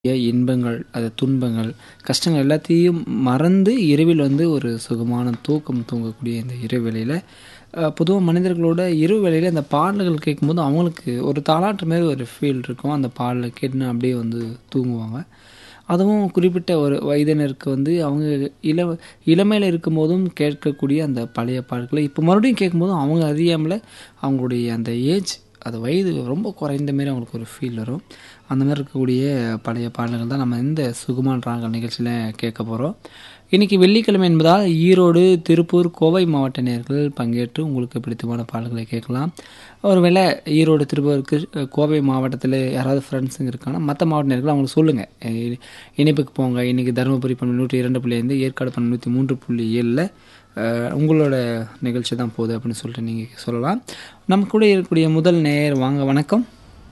இன்பங்கள், அது துன்பங்கள், கஷ்டங்கள் எல்லாத்தையும் மறந்து இரவில் வந்து ஒரு சுகமான தூக்கம் தூங்கக்கூடிய இந்த இரவு வேளையில, அ பொதுவா மனிதர்களோட இரவு வேளையில இந்த பாடல்கள் கேட்கும்போது அவங்களுக்கு ஒரு தாலாட்டு மாரி ஒரு ஃபீல் இருக்கும். அந்த பாடல கேட்டுன்னு அப்படியே வந்து தூங்குவாங்க. அதுவும் குறிப்பிட்ட ஒரு வயதினருக்கு வந்து அவங்க இள இளமையில இருக்கும்போதும் கேட்கக்கூடிய அந்த பழைய பாடல்கள இப்போ மறுபடியும் கேட்கும்போதும் அவங்க அறியாமல அவங்களுடைய அந்த ஏஜ் அது வயது ரொம்ப குறைந்த மாரி அவங்களுக்கு ஒரு ஃபீல் வரும். அந்த மாரி இருக்கக்கூடிய பழைய பாடல்கள் தான் நம்ம இந்த சுகுமான் ராகங்கள் நிகழ்ச்சியில கேட்க போறோம். இன்னைக்கு வெள்ளிக்கிழமை என்பதால் ஈரோடு, திருப்பூர், கோவை மாவட்ட நேயர்கள் பங்கேற்று உங்களுக்கு பிடித்தமான பாடல்களை கேட்கலாம். ஒருவேளை ஈரோடு, திருப்பூருக்கு கோவை மாவட்டத்தில யாராவது ஃப்ரெண்ட்ஸுங்க இருக்காங்கன்னா, மத்த மாவட்ட நேயர்கள் அவங்களுக்கு சொல்லுங்க. இ இணைப்புக்கு போங்க. இன்னைக்கு தருமபுரி பண்பலை 102.5, ஏற்காடு பண்பலை 103.7ல அ உங்களோட நிகழ்ச்சி தான் போகுது அப்படின்னு சொல்லிட்டு நீங்க சொல்லலாம். நம்ம கூட இருக்கக்கூடிய முதல் நேயர் வாங்க வணக்கம்.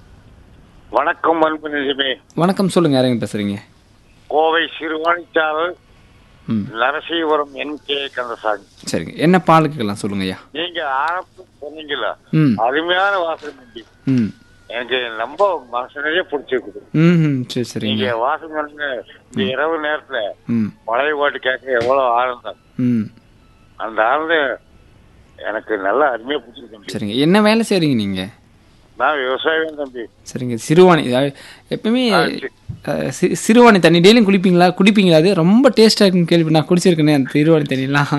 வணக்கம் அன்பு நிஜமே வணக்கம் சொல்லுங்க. யாருங்க பேசுறீங்க? கோவை சிறுவாணிச்சாரல் ம். நரசீவரம் என் கே கந்தசாமி சரிங்க. என்ன பாடல் கேட்கலாம் சொல்லுங்கய்யா. நீங்க ஆரம்பம் சொன்னீங்கல்ல ம். அருமையான வாசனை நம்பி ம். எனக்கு ரொம்ப மனசனையே பிடிச்சிருக்குது ம்ஹ்ம். சரி சரிங்க. நீங்க வாசம் பண்ணுங்க இந்த இரவு நேரத்துல ம். பழைய பாட்டு கேட்க எவ்வளவு ஆனந்தம் ம். அந்த ஆனந்தம் எனக்கு நல்லா அருமையா பிடிச்சிருக்கு தம்பி சரிங்க. என்ன வேலை செய்றீங்க நீங்க? நான் விவசாயம் தம்பி சரிங்க. சிறுவாணி அ எப்பவுமே ஆ, சரி. அ சி சிறுவாணி தண்ணி டெய்லியும் குளிப்பீங்களா? குடிப்பீங்களா அது? ரொம்ப டேஸ்ட்டா இருக்குன்னு கேள்வி நான் குடிச்சிருக்கேனே அந்த சிறுவாணி தண்ணிலாம்.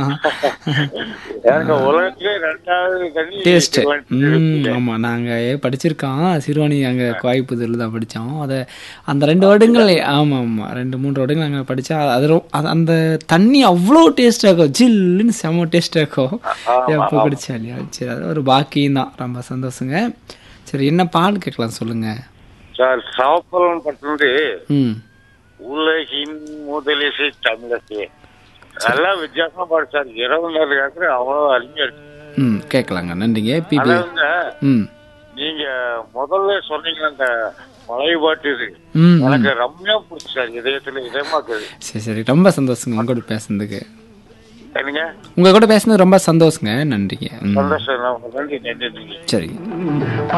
எனக்கு உலகத்திலே ரெண்டாவது தண்ணி டேஸ்ட். சிறுவாணி தண்ணி ம். இருக்குது. ஆமா. நாங்க படிச்சிருக்கோம். சிறுவாணி அங்க கோயம்புத்தூர்ல தான் படிச்சோம். அத அந்த 2 வருடங்கள் ஆமா ஆமா. 2, 3 வருடங்கள் அங்க படிச்சா அது ரொ அது அந்த தண்ணி அவ்ளோ டேஸ்ட்டா இருக்கும். ஜில்லுன்னு செம்ம டேஸ்ட்டா இருக்கும். ஆமா, எப்போ ஆமா. குடிச்சா இல்லையா? சரி அது ஒரு பாக்கியம் தான். ரொம்ப சந்தோஷங்க. சரி என்ன பாடல் கேட்கலாம் சொல்லுங்க. சார் சவப்பலம் பட்டினது ம். உலகின் முதலிசை தமிழசே நல்லா வித்தியாசமா பாடு சார் இரவு நேரம் கேட்கற அவ்வளவு அருமையா இருக்கு ம். கேட்கலாங்க. நன்றிங்க. பிபி அதாவதுங்க ம். நீங்க முதல்ல சொன்னீங்க அந்த பழைய பாட்டு இது ம். ம். எனக்கு ரம்யா பிடிச்சி சார் இதயத்துல இதயமா இருக்குது சரி சரி. ரொம்ப சந்தோஷங்க உங்க கூட பேசுனதுக்கு. என்னங்க உங்க கூட பேசுனது ரொம்ப சந்தோஷங்க. நன்றிங்க. ம். சந்தோஷம் நன்றி நன்றி நன்றி சரிங்க.